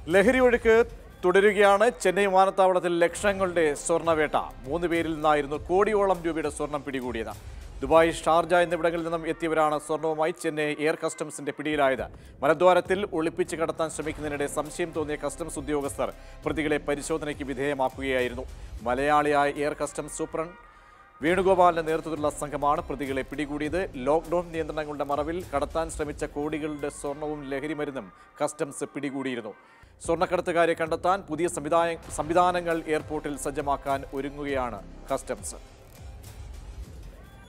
ലഹരി ഒഴുക്ക് തുടരുകയാണ് ചെന്നൈ വിമാനത്താവളത്തിൽ ലക്ഷങ്ങളുടെ സ്വർണ്ണവേട്ട മൂന്ന് പേരിൽ നിന്നായിരുന്നു കോടിയോളം രൂപയുടെ സ്വർണം പിടികൂടിയത് ദുബായ് ഷാർജ എന്നിവിടങ്ങളിൽ നിന്നും എത്തിയവരാണ് സ്വർണവുമായി ചെന്നൈ എയർ കസ്റ്റംസിന്റെ പിടിയിലായത് മലദ്വാരത്തിൽ ഒളിപ്പിച്ച് കടത്താൻ ശ്രമിക്കുന്നതിനിടെ സംശയം തോന്നിയ കസ്റ്റംസ് ഉദ്യോഗസ്ഥർ പ്രതികളെ പരിശോധനയ്ക്ക് വിധേയമാക്കുകയായിരുന്നു മലയാളിയായ എയർ കസ്റ്റംസ് സൂപ്രണ്ട് വേണുഗോപാലിന്റെ നേതൃത്വത്തിലുള്ള സംഘമാണ് പ്രതികളെ പിടികൂടിയത് ലോക്ക്ഡൌൺ നിയന്ത്രണങ്ങളുടെ മറവിൽ കടത്താൻ ശ്രമിച്ച കോടികളുടെ സ്വർണവും ലഹരിമരുന്നും കസ്റ്റംസ് പിടികൂടിയിരുന്നു സ്വർണ്ണക്കടത്തുകാരെ കണ്ടെത്താൻ പുതിയ സംവിധാന സംവിധാനങ്ങൾ എയർപോർട്ടിൽ സജ്ജമാക്കാൻ ഒരുങ്ങുകയാണ് കസ്റ്റംസ്